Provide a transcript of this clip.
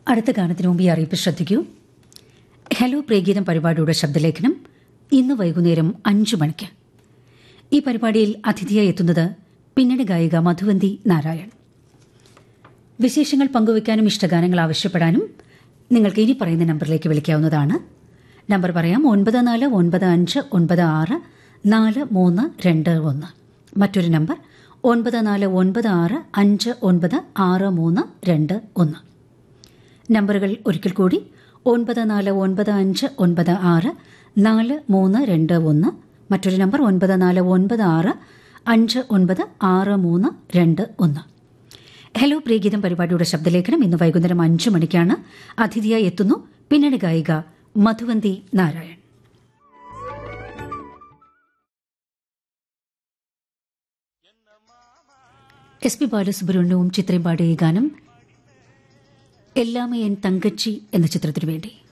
അടുത്ത ഗാനത്തിന് മുമ്പ് ഈ അറിയിപ്പ് ശ്രദ്ധിക്കൂ ഹലോ പ്രിയഗീതം പരിപാടിയുടെ ശബ്ദലേഖനം ഇന്ന് വൈകുന്നേരം അഞ്ചു മണിക്ക് ഈ പരിപാടിയിൽ അതിഥിയായി എത്തുന്നത് പിന്നണി ഗായിക മധുവന്തി നാരായൺ വിശേഷങ്ങൾ പങ്കുവയ്ക്കാനും ഇഷ്ടഗാനങ്ങൾ ആവശ്യപ്പെടാനും നിങ്ങൾക്ക് ഇനി പറയുന്ന നമ്പറിലേക്ക് വിളിക്കാവുന്നതാണ് നമ്പർ പറയാം ഒൻപത് നാല് ഒൻപത് അഞ്ച് ഒൻപത് ആറ് നാല് മൂന്ന് രണ്ട് ഒന്ന് മറ്റൊരു നമ്പർ ഒൻപത് നാല് ഒൻപത് ആറ് അഞ്ച് ഒൻപത് ആറ് മൂന്ന് രണ്ട് ഒന്ന് നമ്പറുകൾ ഒരിക്കൽ കൂടി ഒൻപത് നാല് ഒൻപത് അഞ്ച് ഒൻപത് ആറ് നാല് മൂന്ന് രണ്ട് ഒന്ന് മറ്റൊരു നമ്പർ ഒൻപത് നാല് ഒൻപത് ആറ് അഞ്ച് ഒൻപത് ആറ് മൂന്ന് രണ്ട് ഒന്ന് ഹലോ പ്രിയഗീതം പരിപാടിയുടെ ശബ്ദലേഖനം ഇന്ന് വൈകുന്നേരം അഞ്ചു മണിക്കാണ് അതിഥിയായി എത്തുന്നു പിന്നണി ഗായിക മധുവന്തി നാരായൺ എസ് പി ബാലസുബ്രഹ്മണ്യവും ചിത്രയും പാടിയ ഈ ഗാനം എല്ലാമേ എൻ തങ്കച്ചി എന്ന ചിത്രത്തിനു വേണ്ടി